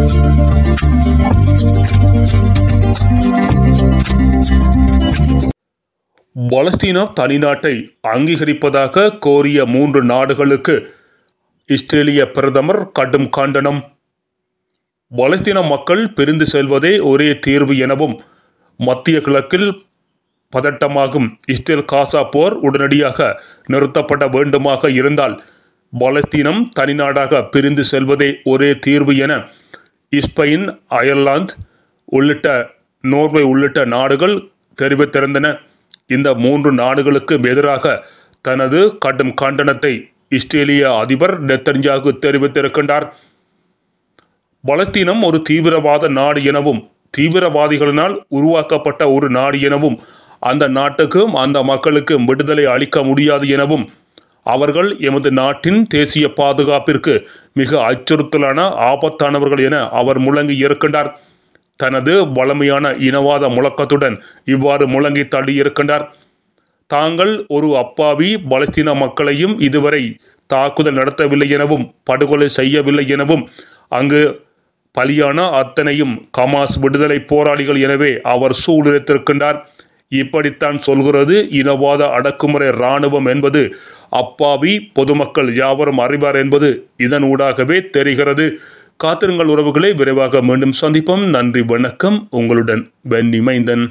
பலஸ்தீன தனிநாட்டை அங்கீகரிப்பதாக கோரிய மூன்று நாடுகளுக்கு இஸ்ரேலிய பிரதமர் கடும் கண்டனம் பலஸ்தீன மக்கள் பிரிந்து செல்வதே ஒரே தீர்வு எனவும் மத்திய கிழக்கில் பதட்டமாகும் இஸ்ரேல் காசா போர் உடனடியாக நிறுத்தப்பட வேண்டுமாக இருந்தால் பலஸ்தீனம் தனிநாடாக பிரிந்து செல்வதே ஒரே தீர்வு என ஸ்பெயின் அயர்லாந்து உள்ளிட்ட நோர்வே உள்ளிட்ட நாடுகள் தெரிவித்திருந்தன இந்த மூன்று நாடுகளுக்கு எதிராக தனது கடும் கண்டனத்தை இஸ்ரேலிய அதிபர் நெத்தன்யாகு தெரிவித்திருக்கின்றார் பலஸ்தீனம் ஒரு தீவிரவாத நாடு எனவும் தீவிரவாதிகளினால் உருவாக்கப்பட்ட ஒரு நாடு எனவும் அந்த நாட்டுக்கும் அந்த மக்களுக்கும் விடுதலை அளிக்க முடியாது எனவும் அவர்கள் எமது நாட்டின் தேசிய பாதுகாப்பிற்கு மிக அச்சுறுத்தலான ஆபத்தானவர்கள் என அவர் முழங்கி இருக்கின்றார் தனது வளமையான இனவாத முழக்கத்துடன் இவ்வாறு முழங்கி தள்ளியிருக்கின்றார் தாங்கள் ஒரு அப்பாவி பலஸ்தீன மக்களையும் இதுவரை தாக்குதல் நடத்தவில்லை எனவும் படுகொலை செய்யவில்லை எனவும் அங்கு பலியான அத்தனையும் கமாஸ் விடுதலை போராளிகள் எனவே அவர் சூழ்நிலைத்திருக்கின்றார் இப்படித்தான் சொல்கிறது இனவாத அடக்குமுறை இராணுவம் என்பது அப்பாவி பொதுமக்கள் யாவரும் அறிவார் என்பது இதன் ஊடாகவே தெரிகிறது காத்திருங்கள் உறவுகளை விரைவாக மீண்டும் சந்திப்போம் நன்றி வணக்கம் உங்களுடன் பென்னி மைந்தன்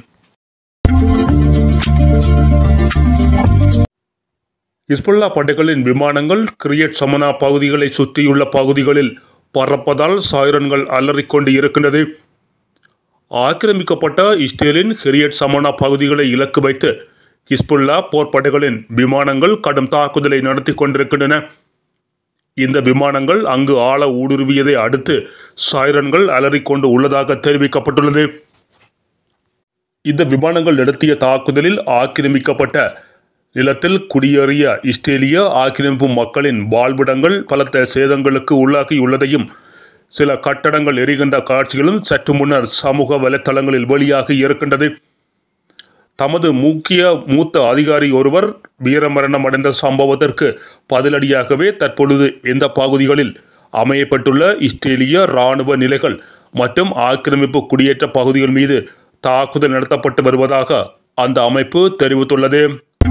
இஸ்புல்லா படைகளின் விமானங்கள் கிரியட் சமனா பகுதிகளை சுற்றியுள்ள பகுதிகளில் பறப்பதால் சாயிரன்கள் அலறிக்கொண்டு இருக்கின்றது ஆக்கிரமிக்கப்பட்ட இஸ்ரேலின் ஹிரியட் சமனா பகுதிகளை இலக்கு வைத்து ஹிஸ்புல்லா போர்ப்படைகளின் விமானங்கள் கடும் தாக்குதலை நடத்தி கொண்டிருக்கின்றன இந்த விமானங்கள் அங்கு ஆழ ஊடுருவியதை அடுத்து சாயிரன்கள் அலறிக்கொண்டு உள்ளதாக தெரிவிக்கப்பட்டுள்ளது இந்த விமானங்கள் நடத்திய தாக்குதலில் ஆக்கிரமிக்கப்பட்ட நிலத்தில் குடியேறிய இஸ்ரேலிய ஆக்கிரமிப்பு மக்களின் வாழ்விடங்கள் பலத்த சேதங்களுக்கு உள்ளாகியுள்ளதையும் சில கட்டடங்கள் எரிகின்ற காட்சிகளும் சற்று முன்னர் சமூக வலைத்தளங்களில் வெளியாகி இருக்கின்றது தமது முக்கிய மூத்த அதிகாரி ஒருவர் வீரமரணம் அடைந்த சம்பவத்திற்கு பதிலடியாகவே தற்பொழுது இந்த பகுதிகளில் அமையப்பட்டுள்ள இஸ்ரேலிய இராணுவ நிலைகள் மற்றும் ஆக்கிரமிப்பு குடியேற்ற பகுதிகள் மீது தாக்குதல் நடத்தப்பட்டு வருவதாக அந்த அமைப்பு தெரிவித்துள்ளது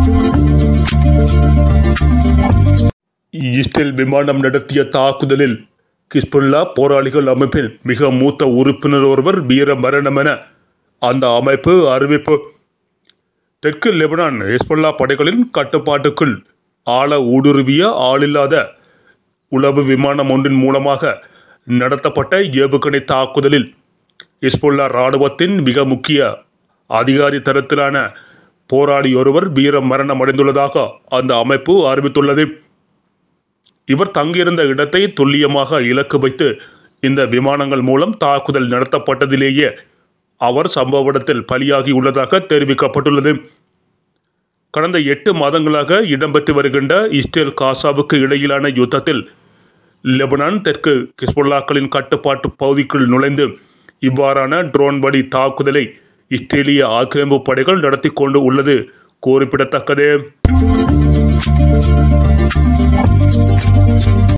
இஸ்ரேல் விமானம் நடத்திய தாக்குதலில் கிஸ்புல்லா போராளிகள் அமைப்பின் மிக மூத்த உறுப்பினர் ஒருவர் வீர மரணம் என அந்த அமைப்பு அறிவிப்பு தெற்கு லெபனான் ஹெஸ்புல்லா படைகளின் கட்டுப்பாட்டுக்குள் ஆழ ஊடுருவிய ஆளில்லாத உளவு விமானம் ஒன்றின் மூலமாக நடத்தப்பட்ட ஏவுகணை தாக்குதலில் ஹிஸ்புல்லா இராணுவத்தின் மிக முக்கிய அதிகாரி தரத்திலான போராளி ஒருவர் வீர மரணம் அடைந்துள்ளதாக அந்த அமைப்பு அறிவித்துள்ளது இவர் தங்கியிருந்த இடத்தை துல்லியமாக இலக்கு வைத்து இந்த விமானங்கள் மூலம் தாக்குதல் நடத்தப்பட்டதிலேயே அவர் சம்பவ இடத்தில் பலியாகி உள்ளதாக தெரிவிக்கப்பட்டுள்ளது கடந்த எட்டு மாதங்களாக இடம்பெற்று வருகின்ற இஸ்ரேல் காசாவுக்கு இடையிலான யுத்தத்தில் லெபனான் தெற்கு கிஸ்புல்லாக்களின் கட்டுப்பாட்டு பகுதிக்குள் நுழைந்து இவ்வாறான ட்ரோன் வழி தாக்குதலை இஸ்ரேலிய ஆக்கிரமிப்பு படைகள் நடத்தி கொண்டு உள்ளது குறிப்பிடத்தக்கது